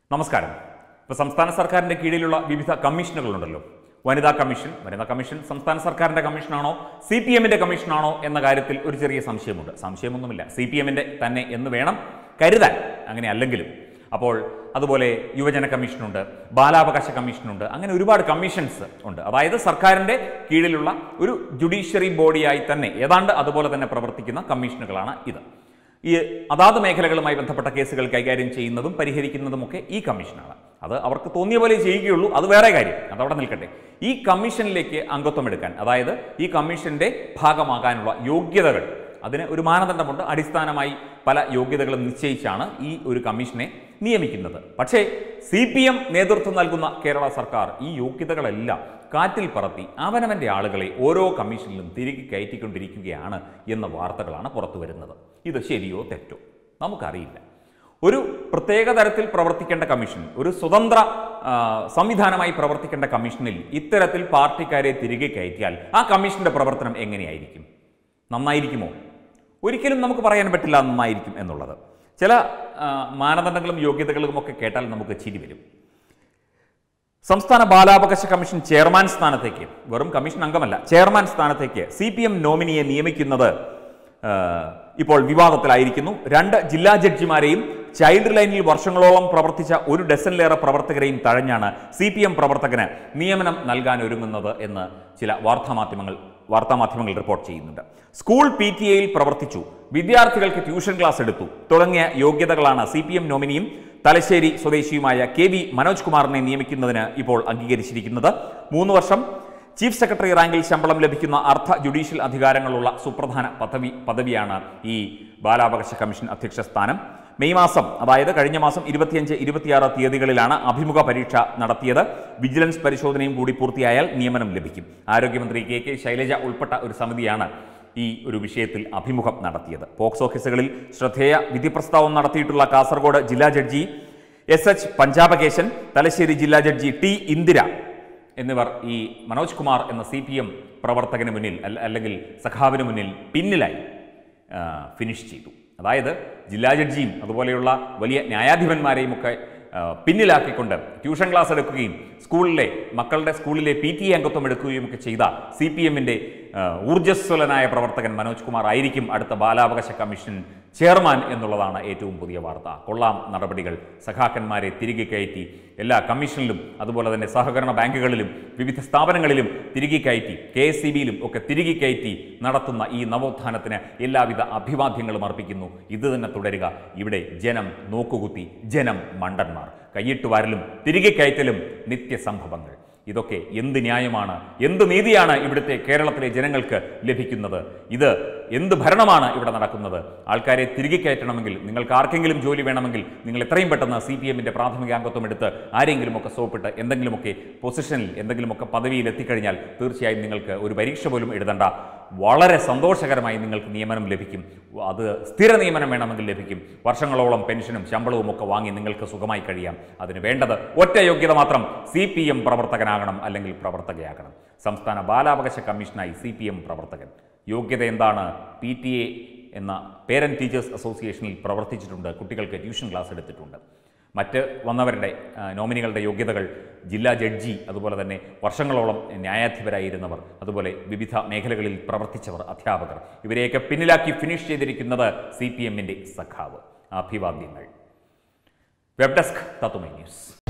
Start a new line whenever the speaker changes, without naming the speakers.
നമസ്കാരം ഇപ്പോൾ സംസ്ഥാന സർക്കാരിൻ്റെ കീഴിലുള്ള വിവിധ കമ്മീഷനുകളുണ്ടല്ലോ വനിതാ കമ്മീഷൻ വനിതാ കമ്മീഷൻ സംസ്ഥാന സർക്കാരിൻ്റെ കമ്മീഷനാണോ സി പി എമ്മിൻ്റെ കമ്മീഷനാണോ എന്ന കാര്യത്തിൽ ഒരു ചെറിയ സംശയമുണ്ട് സംശയമൊന്നുമില്ല സി പി എമ്മിൻ്റെ തന്നെ എന്ന് വേണം കരുതാൻ അങ്ങനെ അല്ലെങ്കിലും അപ്പോൾ അതുപോലെ യുവജന കമ്മീഷനുണ്ട് ബാലാവകാശ കമ്മീഷനുണ്ട് അങ്ങനെ ഒരുപാട് കമ്മീഷൻസ് ഉണ്ട് അതായത് സർക്കാരിൻ്റെ കീഴിലുള്ള ഒരു ജുഡീഷ്യറി ബോഡിയായി തന്നെ ഏതാണ്ട് അതുപോലെ തന്നെ പ്രവർത്തിക്കുന്ന കമ്മീഷനുകളാണ് ഇത് ഈ അതാത് മേഖലകളുമായി ബന്ധപ്പെട്ട കേസുകൾ കൈകാര്യം ചെയ്യുന്നതും പരിഹരിക്കുന്നതുമൊക്കെ ഈ കമ്മീഷനാണ് അത് അവർക്ക് തോന്നിയ പോലെ ചെയ്യുകയുള്ളൂ അത് വേറെ കാര്യം അതവിടെ നിൽക്കട്ടെ ഈ കമ്മീഷനിലേക്ക് അംഗത്വം എടുക്കാൻ അതായത് ഈ കമ്മീഷന്റെ ഭാഗമാകാനുള്ള യോഗ്യതകൾ അതിന് ഒരു മാനദണ്ഡമുണ്ട് അടിസ്ഥാനമായി പല യോഗ്യതകളും നിശ്ചയിച്ചാണ് ഈ ഒരു കമ്മീഷനെ നിയമിക്കുന്നത് പക്ഷേ സി പി എം നേതൃത്വം നൽകുന്ന കേരള സർക്കാർ ഈ യോഗ്യതകളെല്ലാം കാറ്റിൽ പറത്തി അവനവന്റെ ആളുകളെ ഓരോ കമ്മീഷനിലും തിരികെ കയറ്റിക്കൊണ്ടിരിക്കുകയാണ് എന്ന വാർത്തകളാണ് പുറത്തു വരുന്നത് ഇത് ശരിയോ തെറ്റോ നമുക്കറിയില്ല ഒരു പ്രത്യേക തരത്തിൽ പ്രവർത്തിക്കേണ്ട കമ്മീഷൻ ഒരു സ്വതന്ത്ര ആ, സംവിധാനമായി പ്രവർത്തിക്കേണ്ട കമ്മീഷനിൽ ഇത്തരത്തിൽ പാർട്ടിക്കാരെ തിരികെ കയറ്റിയാൽ ആ കമ്മീഷന്റെ പ്രവർത്തനം എങ്ങനെയായിരിക്കും നന്നായിരിക്കുമോ ഒരിക്കലും നമുക്ക് പറയാൻ പറ്റില്ല നന്നായിരിക്കും എന്നുള്ളത് ചില ആ, മാനദണ്ഡങ്ങളും യോഗ്യതകളും ഒക്കെ കേട്ടാൽ നമുക്ക് ചിരി വരും സംസ്ഥാന ബാലാവകാശ കമ്മീഷൻ ചെയർമാൻ സ്ഥാനത്തേക്ക് വെറും കമ്മീഷൻ അംഗമല്ല ചെയർമാൻ സ്ഥാനത്തേക്ക് സി പി എം നോമിനിയെ നിയമിക്കുന്നത് ആ, ഇപ്പോൾ വിവാദത്തിലായിരിക്കുന്നു രണ്ട് ജില്ലാ ജഡ്ജിമാരെയും ചൈൽഡ് ലൈനിൽ വർഷങ്ങളോളം പ്രവർത്തിച്ച ഒരു ഡസനിലേറെ പ്രവർത്തകരെയും തഴഞ്ഞാണ് സി പി എം പ്രവർത്തകന് നിയമനം നൽകാൻ ഒരുങ്ങുന്നത് എന്ന് ചില വാർത്താമാധ്യമങ്ങൾ വാർത്താമാധ്യമങ്ങൾ റിപ്പോർട്ട് ചെയ്യുന്നുണ്ട് സ്കൂൾ പി ടി എയിൽ പ്രവർത്തിച്ചു വിദ്യാർത്ഥികൾക്ക് ട്യൂഷൻ ക്ലാസ് എടുത്തു തുടങ്ങിയ യോഗ്യതകളാണ് സി പി എം നോമിനിയും തലശ്ശേരി സ്വദേശിയുമായ കെ വി മനോജ് കുമാറിനെ നിയമിക്കുന്നതിന് ഇപ്പോൾ അംഗീകരിച്ചിരിക്കുന്നത് മൂന്ന് വർഷം ചീഫ് സെക്രട്ടറി റാങ്കിൽ ശമ്പളം ലഭിക്കുന്ന അർദ്ധ ജുഡീഷ്യൽ അധികാരങ്ങളുള്ള സുപ്രധാന പദവി പദവിയാണ് ഈ ബാലാവകാശ കമ്മീഷൻ അധ്യക്ഷ സ്ഥാനം മെയ് മാസം അതായത് കഴിഞ്ഞ മാസം ഇരുപത്തിയഞ്ച് ഇരുപത്തിയാറ് തീയതികളിലാണ് അഭിമുഖ പരീക്ഷ നടത്തിയത് വിജിലൻസ് പരിശോധനയും കൂടി പൂർത്തിയായാൽ നിയമനം ലഭിക്കും ആരോഗ്യമന്ത്രി കെ കെ ശൈലജ ഉൾപ്പെട്ട ഒരു സമിതിയാണ് ഈ ഒരു വിഷയത്തിൽ അഭിമുഖം നടത്തിയത് പോക്സോ കേസുകളിൽ ശ്രദ്ധേയ വിധി പ്രസ്താവം നടത്തിയിട്ടുള്ള കാസർഗോഡ് ജില്ലാ judge S H Panchapakesan Thalassery ജില്ലാ ജഡ്ജി ടി ഇന്ദിര എന്നിവർ ഈ മനോജ് കുമാർ എന്ന സി പി എം പ്രവർത്തകന് മുന്നിൽ അല്ല- അല്ലെങ്കിൽ സഖാവിന് മുന്നിൽ പിന്നിലായി ആ, ഫിനിഷ് ചെയ്തു അതായത് ജില്ലാ ജഡ്ജിയും അതുപോലെയുള്ള വലിയ ന്യായാധിപന്മാരെയും ഒക്കെ ആ, പിന്നിലാക്കിക്കൊണ്ട് ട്യൂഷൻ ക്ലാസ് എടുക്കുകയും സ്കൂളിലെ മക്കളുടെ സ്കൂളിലെ പി ടി എ അംഗത്വം എടുക്കുകയും ഒക്കെ ചെയ്ത സി പി എമ്മിൻ്റെ ഊർജ്ജസ്വലനായ പ്രവർത്തകൻ മനോജ് കുമാർ ആയിരിക്കും അടുത്ത ബാലാവകാശ കമ്മീഷൻ ചെയർമാൻ എന്നുള്ളതാണ് ഏറ്റവും പുതിയ വാർത്ത കൊള്ളാം നടപടികൾ സഖാക്കന്മാരെ തിരികെ കയറ്റി എല്ലാ കമ്മീഷനിലും അതുപോലെ തന്നെ സഹകരണ ബാങ്കുകളിലും വിവിധ സ്ഥാപനങ്ങളിലും തിരികെ കയറ്റി കെ എസ് സി ബിയിലും ഒക്കെ തിരികെ കയറ്റി നടത്തുന്ന ഈ നവോത്ഥാനത്തിന് എല്ലാവിധ അഭിവാദ്യങ്ങളും അർപ്പിക്കുന്നു ഇത് തന്നെ തുടരുക ഇവിടെ ജനം നോക്കുകുത്തി ജനം മണ്ടന്മാർ കൈയിട്ട് വാരലും തിരികെ കയറ്റലും നിത്യസംഭവങ്ങൾ ഇതൊക്കെ എന്ത് ന്യായമാണ് എന്ത് നീതിയാണ് ഇവിടുത്തെ കേരളത്തിലെ ജനങ്ങൾക്ക് ലഭിക്കുന്നത് ഇത് എന്ത് ഭരണമാണ് ഇവിടെ നടക്കുന്നത് ആൾക്കാരെ തിരികെ കയറ്റണമെങ്കിൽ നിങ്ങൾക്ക് ആർക്കെങ്കിലും ജോലി വേണമെങ്കിൽ നിങ്ങൾ എത്രയും പെട്ടെന്ന് സി പി എമ്മിൻ്റെ പ്രാഥമിക അംഗത്വം എടുത്ത് ആരെങ്കിലുമൊക്കെ സോപ്പിട്ട് എന്തെങ്കിലുമൊക്കെ പൊസിഷനിൽ എന്തെങ്കിലുമൊക്കെ പദവിയിൽ എത്തിക്കഴിഞ്ഞാൽ തീർച്ചയായും നിങ്ങൾക്ക് ഒരു പരീക്ഷ പോലും എഴുതണ്ട വളരെ സന്തോഷകരമായി നിങ്ങൾക്ക് നിയമനം ലഭിക്കും അത് സ്ഥിര നിയമനം വേണമെങ്കിൽ ലഭിക്കും വർഷങ്ങളോളം പെൻഷനും ശമ്പളവും ഒക്കെ വാങ്ങി നിങ്ങൾക്ക് സുഖമായി കഴിയാം അതിന് വേണ്ടത് ഒറ്റ യോഗ്യത മാത്രം സി പി എം പ്രവർത്തകനാകണം അല്ലെങ്കിൽ പ്രവർത്തകയാകണം സംസ്ഥാന ബാലാവകാശ കമ്മീഷനായി സി പി എം പ്രവർത്തകൻ യോഗ്യത എന്താണ് പി ടി എ എന്ന പേരന്റ് ടീച്ചേഴ്സ് അസോസിയേഷനിൽ പ്രവർത്തിച്ചിട്ടുണ്ട് കുട്ടികൾക്ക് ട്യൂഷൻ ക്ലാസ് എടുത്തിട്ടുണ്ട് മറ്റ് വന്നവരുടെ ആ, നോമിനികളുടെ യോഗ്യതകൾ ജില്ലാ ജഡ്ജി അതുപോലെ തന്നെ വർഷങ്ങളോളം ന്യായാധിപരായിരുന്നവർ അതുപോലെ വിവിധ മേഖലകളിൽ പ്രവർത്തിച്ചവർ അധ്യാപകർ ഇവരെയൊക്കെ പിന്നിലാക്കി ഫിനിഷ് ചെയ്തിരിക്കുന്നത് സി പി എമ്മിൻ്റെ സഖാവ് അഭിവാദ്യങ്ങൾ വെബ് ഡെസ്ക് തത്തുമൈ ന്യൂസ്